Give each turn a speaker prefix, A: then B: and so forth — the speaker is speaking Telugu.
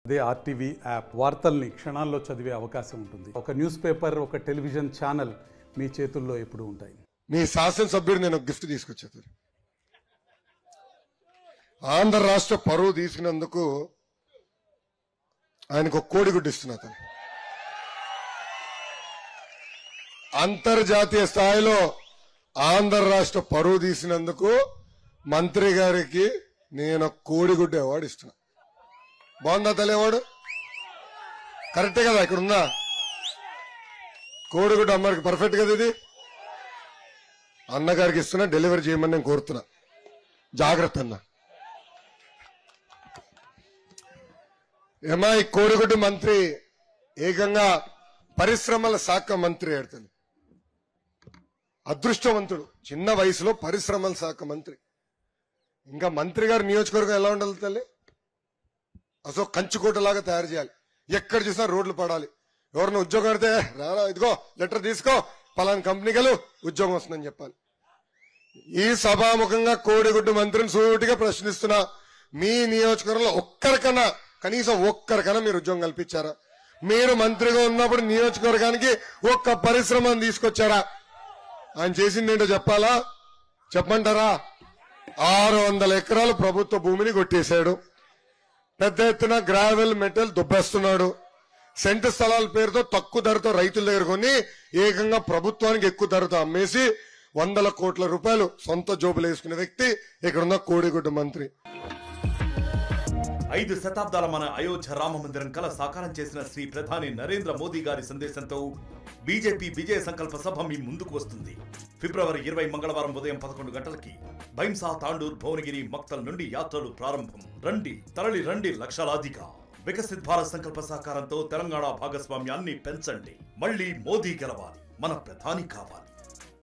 A: అదే ఆర్టీవీ యాప్ వార్తల్ని క్షణాల్లో చదివే అవకాశం ఉంటుంది ఒక న్యూస్ పేపర్ ఒక టెలివిజన్ ఛానల్ మీ చేతుల్లో ఎప్పుడూ ఉంటాయి
B: మీ శాసనసభ్యుడు నేను ఒక గిఫ్ట్ తీసుకొచ్చేది ఆంధ్ర రాష్ట్ర పరువు తీసుకున్నందుకు ఆయనకు ఒక కోడిగుడ్డు ఇస్తున్నా అతను అంతర్జాతీయ స్థాయిలో ఆంధ్ర రాష్ట్ర పరువు తీసినందుకు మంత్రి గారికి నేను ఒక కోడిగుడ్డు అవార్డు ఇస్తున్నా బాగుందా తల్లి అవార్డు కరెక్టే కదా ఇక్కడ ఉందా కోడిగుడ్డు అమ్మకి పర్ఫెక్ట్ కదా ఇది అన్నగారికి ఇస్తున్నా డెలివరీ చేయమని నేను కోరుతున్నా జాగ్రత్త అన్న ఏమా ఈ కోడిగుడ్డు మంత్రి ఏకంగా పరిశ్రమల శాఖ మంత్రి ఆడుతుంది అదృష్టవంతుడు చిన్న వయసులో పరిశ్రమల శాఖ మంత్రి ఇంకా మంత్రి గారి నియోజకవర్గం ఎలా ఉండాలి తల్లి అసలు కంచుకోటలాగా తయారు చేయాలి ఎక్కడ చూసినా రోడ్లు పడాలి ఎవరిని ఉద్యోగం పెడితే రారా ఇదిగో లెటర్ తీసుకో పలానా కంపెనీకి వెళ్ళు ఉద్యోగం వస్తుందని చెప్పాలి ఈ సభాముఖంగా కోడిగుడ్డు మంత్రిని సూటిగా ప్రశ్నిస్తున్నా మీ నియోజకవర్గంలో ఒక్కరికన్నా కనీసం ఒక్కరికన్నా మీరు ఉద్యోగం కల్పించారా మీరు మంత్రిగా ఉన్నప్పుడు నియోజకవర్గానికి ఒక్క పరిశ్రమను తీసుకొచ్చారా ఆయన చేసింది ఏంటో చెప్పాలా చెప్పమంటారా ఆరు వందల ఎకరాలు ప్రభుత్వ భూమిని కొట్టేశాడు పెద్ద ఎత్తున గ్రావెల్ మెటల్ దుబ్బేస్తున్నాడు సెంటు స్థలాల పేరుతో తక్కువ ధరతో రైతుల దగ్గర కొని ఏకంగా ప్రభుత్వానికి ఎక్కువ ధరతో అమ్మేసి వందల కోట్ల రూపాయలు సొంత జోబులు వేసుకునే వ్యక్తి ఇక్కడున్న కోడిగుడ్డు మంత్రి
C: ఐదు శతాబ్దాల మన అయోధ్య రామ మందిరం కల సాకారం చేసిన శ్రీ ప్రధాని నరేంద్ర మోదీ గారి సందేశంతో బీజేపీ విజయ సంకల్ప సభ మీ ముందుకు వస్తుంది ఫిబ్రవరి ఇరవై మంగళవారం ఉదయం పదకొండు గంటలకి భైంసా తాండూర్ భువనగిరి మక్తల్ నుండి యాత్రలు ప్రారంభం రండి తరలి రండి లక్షలాదిగా వికసిత్ భారత్ సంకల్ప సాకారంతో తెలంగాణ భాగస్వామ్యాన్ని పెంచండి మళ్ళీ మోదీ గెలవాలి మన ప్రధాని కావాలి